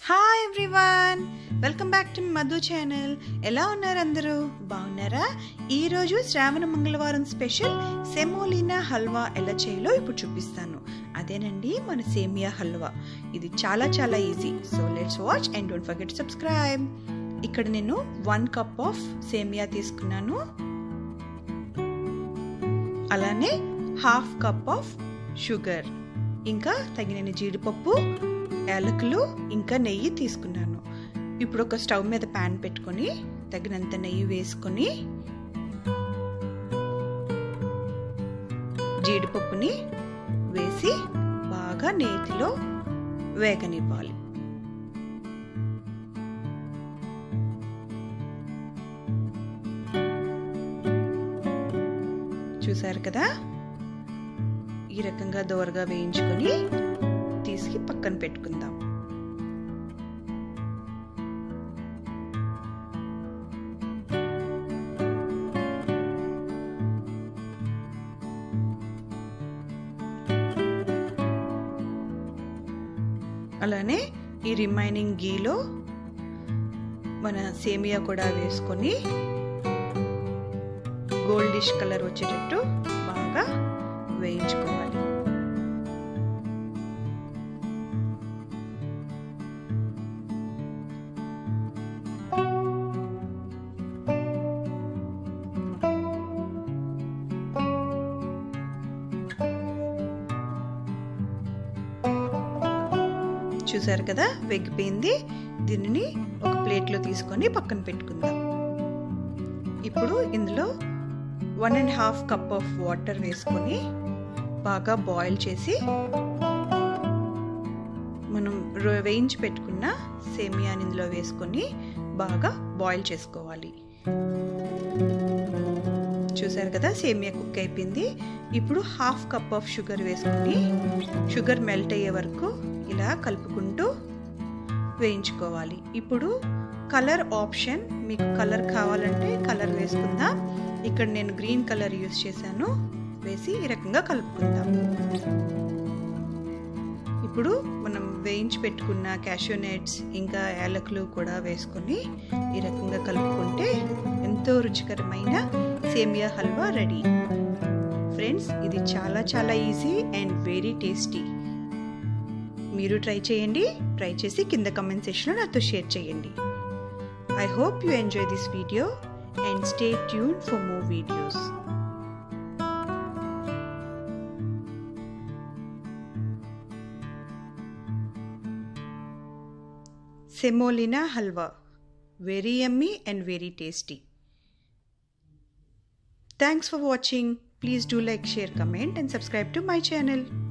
hi everyone welcome back to Madhu channel ఎలా ఉన్నారు అందరూ బాగున్నారా ఈరోజు శ్రావణ మంగళవారం స్పెషల్ సెమోలినా హల్వా ఎలా చేయాలో ఇప్పుడు చూపిస్తాను అదేనండి మన సేమియా హల్వా ఇది చాలా చాలా easy so let's watch and don't forget subscribe ఇక్కడ నేను వన్ కప్ ఆఫ్ సేమియా తీసుకున్నాను అలానే హాఫ్ కప్ ఆఫ్ షుగర్ ఇంకా తగినన్ని జీడిపప్పు యాలకులు ఇంకా నెయ్యి తీసుకున్నాను ఇప్పుడు ఒక స్టవ్ మీద ప్యాన్ పెట్టుకొని తగినంత నెయ్యి వేసుకొని జీడిపప్పుని వేసి బాగా నేతిలో వేగనివ్వాలి చూసారు కదా ఈ రకంగా దోరగా వేయించుకొని తీసి పక్కన పెట్టుకుందాం అలానే ఈ రిమైనింగ్ గీలో మన సేమియా కూడా వేసుకొని గోల్డిష్ కలర్ వచ్చేటట్టు బాగా వేయించుకోవాలి చూసారు కదా వెగ్గిపోయింది దీనిని ఒక ప్లేట్లో తీసుకొని పక్కన పెట్టుకుందాం ఇప్పుడు ఇందులో one and half cup of water వేసుకొని బాగా బాయిల్ చేసి మనం వేయించి పెట్టుకున్న సేమియాని ఇందులో వేసుకొని బాగా బాయిల్ చేసుకోవాలి చూసారు కదా సేమియా కుక్ అయిపోయింది ఇప్పుడు హాఫ్ కప్ ఆఫ్ షుగర్ వేసుకొని షుగర్ మెల్ట్ అయ్యే వరకు ఇలా కలుపుకుంటూ వేయించుకోవాలి ఇప్పుడు కలర్ ఆప్షన్ మీకు కలర్ కావాలంటే కలర్ వేసుకుందాం ఇక్కడ నేను గ్రీన్ కలర్ యూస్ చేశాను వేసి ఈ రకంగా కలుపుకుందాం ఇప్పుడు మనం వేయించి పెట్టుకున్న క్యాషూ నట్స్ ఇంకా యాలకులు కూడా వేసుకొని ఈ రకంగా కలుపుకుంటే ఎంతో రుచికరమైన సేమియా హల్వా రెడీ ఫ్రెండ్స్ ఇది చాలా చాలా ఈజీ అండ్ వెరీ టేస్టీ మీరు ట్రై చేయండి ట్రై చేసి కింద కమెంట్ సెక్షన్లో నాతో షేర్ చేయండి I hope you enjoy this video and stay tuned for more videos semolina halwa very yummy and very tasty thanks for watching please do like share comment and subscribe to my channel